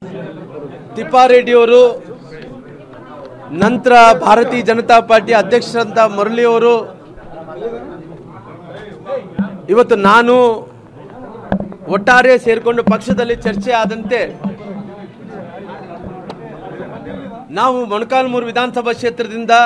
ತಿಪ್ಪಾರೆಡ್ಡಿಯವರು ನಂತರ ಭಾರತೀಯ ಜನತಾ ಪಾರ್ಟಿ ಅಧ್ಯಕ್ಷರಂತ ಮುರಳಿಯವರು ಇವತ್ತು ನಾನು ಒಟ್ಟಾರೆ ಸೇರಿಕೊಂಡು ಪಕ್ಷದಲ್ಲಿ ಚರ್ಚೆ ಆದಂತೆ ನಾವು ಮೊಣಕಾಲ್ಮೂರು ವಿಧಾನಸಭಾ ಕ್ಷೇತ್ರದಿಂದ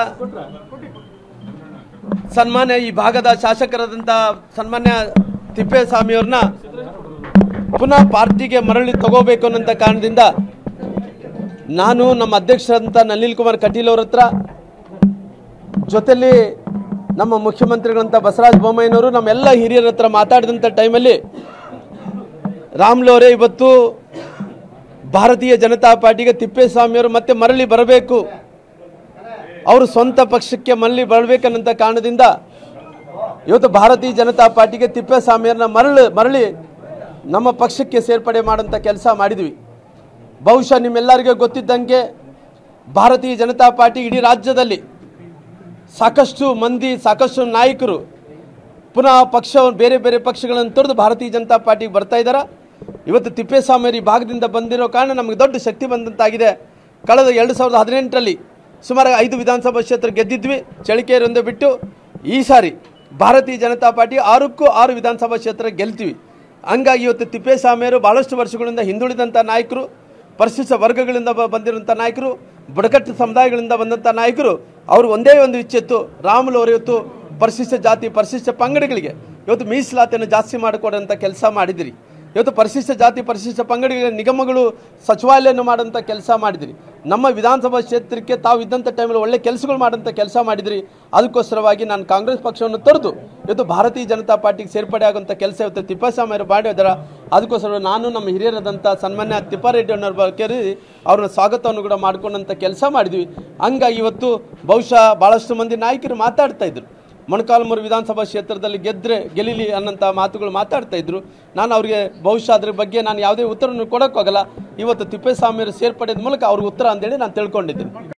ಸನ್ಮಾನ್ಯ ಈ ಭಾಗದ ಶಾಸಕರಾದಂಥ ಸನ್ಮಾನ್ಯ ತಿಪ್ಪೇಸ್ವಾಮಿಯವ್ರನ್ನ ಪುನಃ ಪಾರ್ಟಿಗೆ ಮರಳಿ ತಗೋಬೇಕು ಅನ್ನೋಂಥ ಕಾರಣದಿಂದ ನಾನು ನಮ್ಮ ಅಧ್ಯಕ್ಷರಂತ ನಳಿನ್ ಕುಮಾರ್ ಕಟೀಲ್ ಅವ್ರ ಹತ್ರ ಜೊತೆಲಿ ನಮ್ಮ ಮುಖ್ಯಮಂತ್ರಿಗಳಂತ ಬಸವರಾಜ ಬೊಮ್ಮಾಯಿನವರು ನಮ್ಮೆಲ್ಲ ಹಿರಿಯರ ಹತ್ರ ಮಾತಾಡಿದಂಥ ಟೈಮಲ್ಲಿ ರಾಮ್ಲು ಅವರೇ ಇವತ್ತು ಭಾರತೀಯ ಜನತಾ ಪಾರ್ಟಿಗೆ ತಿಪ್ಪೇಸ್ವಾಮಿಯವರು ಮತ್ತೆ ಮರಳಿ ಬರಬೇಕು ಅವರು ಸ್ವಂತ ಪಕ್ಷಕ್ಕೆ ಮರಳಿ ಬರಬೇಕನ್ನಂಥ ಕಾರಣದಿಂದ ಇವತ್ತು ಭಾರತೀಯ ಜನತಾ ಪಾರ್ಟಿಗೆ ತಿಪ್ಪೇಸ್ವಾಮಿಯವ್ರನ್ನ ಮರಳಿ ಮರಳಿ ನಮ್ಮ ಪಕ್ಷಕ್ಕೆ ಸೇರ್ಪಡೆ ಮಾಡೋಂಥ ಕೆಲಸ ಮಾಡಿದ್ವಿ ಬಹುಶಃ ನಿಮ್ಮೆಲ್ಲರಿಗೂ ಗೊತ್ತಿದ್ದಂಗೆ ಭಾರತೀಯ ಜನತಾ ಪಾರ್ಟಿ ಇಡೀ ರಾಜ್ಯದಲ್ಲಿ ಸಾಕಷ್ಟು ಮಂದಿ ಸಾಕಷ್ಟು ನಾಯಕರು ಪುನಃ ಪಕ್ಷ ಬೇರೆ ಬೇರೆ ಪಕ್ಷಗಳನ್ನು ತೊರೆದು ಭಾರತೀಯ ಜನತಾ ಪಾರ್ಟಿಗೆ ಬರ್ತಾ ಇದ್ದಾರೆ ಇವತ್ತು ತಿಪ್ಪೇಸ್ವಾಮಿ ಈ ಭಾಗದಿಂದ ಬಂದಿರೋ ಕಾರಣ ನಮಗೆ ದೊಡ್ಡ ಶಕ್ತಿ ಬಂದಂತಾಗಿದೆ ಕಳೆದ ಎರಡು ಸಾವಿರದ ಹದಿನೆಂಟರಲ್ಲಿ ಸುಮಾರು ಐದು ವಿಧಾನಸಭಾ ಕ್ಷೇತ್ರ ಗೆದ್ದಿದ್ವಿ ಚಳಿಕೆಯರೊಂದೇ ಬಿಟ್ಟು ಈ ಸಾರಿ ಭಾರತೀಯ ಜನತಾ ಪಾರ್ಟಿ ಆರಕ್ಕೂ ಆರು ವಿಧಾನಸಭಾ ಕ್ಷೇತ್ರ ಗೆಲ್ತೀವಿ ಹಂಗಾಗಿ ಇವತ್ತು ತಿಪ್ಪೇಸ್ವಾಮಿಯವರು ಭಾಳಷ್ಟು ವರ್ಷಗಳಿಂದ ಹಿಂದುಳಿದಂಥ ನಾಯಕರು ಪರಿಶಿಷ್ಟ ವರ್ಗಗಳಿಂದ ಬ- ಬಂದಿರುವಂಥ ನಾಯಕರು ಬುಡಕಟ್ಟು ಸಮುದಾಯಗಳಿಂದ ಬಂದಂಥ ನಾಯಕರು ಅವರು ಒಂದೇ ಒಂದು ಇಚ್ಛೆತ್ತು ರಾಮುಲು ಅವರು ಇವತ್ತು ಪರಿಶಿಷ್ಟ ಜಾತಿ ಪರಿಶಿಷ್ಟ ಪಂಗಡಗಳಿಗೆ ಇವತ್ತು ಮೀಸಲಾತಿಯನ್ನು ಜಾಸ್ತಿ ಮಾಡಿಕೊಡೋಂಥ ಕೆಲಸ ಮಾಡಿದಿರಿ ಇವತ್ತು ಪರಿಶಿಷ್ಟ ಜಾತಿ ಪರಿಶಿಷ್ಟ ಪಂಗಡಗಳ ನಿಗಮಗಳು ಸಚಿವಾಲಯವನ್ನು ಮಾಡೋಂಥ ಕೆಲಸ ಮಾಡಿದಿರಿ ನಮ್ಮ ವಿಧಾನಸಭಾ ಕ್ಷೇತ್ರಕ್ಕೆ ತಾವು ಇದ್ದಂಥ ಟೈಮಲ್ಲಿ ಒಳ್ಳೆ ಕೆಲಸಗಳು ಮಾಡೋಂಥ ಕೆಲಸ ಮಾಡಿದಿರಿ ಅದಕ್ಕೋಸ್ಕರವಾಗಿ ನಾನು ಕಾಂಗ್ರೆಸ್ ಪಕ್ಷವನ್ನು ತೊರೆದು ಇವತ್ತು ಭಾರತೀಯ ಜನತಾ ಪಾರ್ಟಿಗೆ ಸೇರ್ಪಡೆ ಆಗುವಂಥ ಕೆಲಸ ಇವತ್ತು ತಿಪ್ಪಸ್ವಾಮಿ ಅವರು ಮಾಡಿದಾರ ಅದಕ್ಕೋಸ್ಕರ ನಾನು ನಮ್ಮ ಹಿರಿಯರಾದಂಥ ಸನ್ಮಾನ್ಯ ತಿಪ್ಪಾರೆಡ್ಡಿ ಅವ್ರನ್ನ ಕರೆದಿ ಅವ್ರನ್ನ ಸ್ವಾಗತವನ್ನು ಕೂಡ ಮಾಡ್ಕೊಂಡಂಥ ಕೆಲಸ ಮಾಡಿದ್ವಿ ಹಂಗಾಗಿ ಇವತ್ತು ಬಹುಶಃ ಭಾಳಷ್ಟು ಮಂದಿ ನಾಯಕರು ಮಾತಾಡ್ತಾ ಇದ್ರು ಮೊಣಕಾಲ್ಮೂರು ವಿಧಾನಸಭಾ ಕ್ಷೇತ್ರದಲ್ಲಿ ಗೆದ್ರೆ ಗೆಲಿಲಿ ಅನ್ನೋಂಥ ಮಾತುಗಳು ಮಾತಾಡ್ತಾ ಇದ್ರು ನಾನು ಅವರಿಗೆ ಬಹುಶಃ ಅದ್ರ ಬಗ್ಗೆ ನಾನು ಯಾವುದೇ ಉತ್ತರವನ್ನು ಕೊಡೋಕ್ಕಾಗಲ್ಲ ಇವತ್ತು ತಿಪ್ಪೇಸ್ವಾಮಿಯವರು ಸೇರ್ಪಡೆದ ಮೂಲಕ ಅವ್ರಿಗೆ ಉತ್ತರ ಅಂತೇಳಿ ನಾನು ತಿಳ್ಕೊಂಡಿದ್ದೀನಿ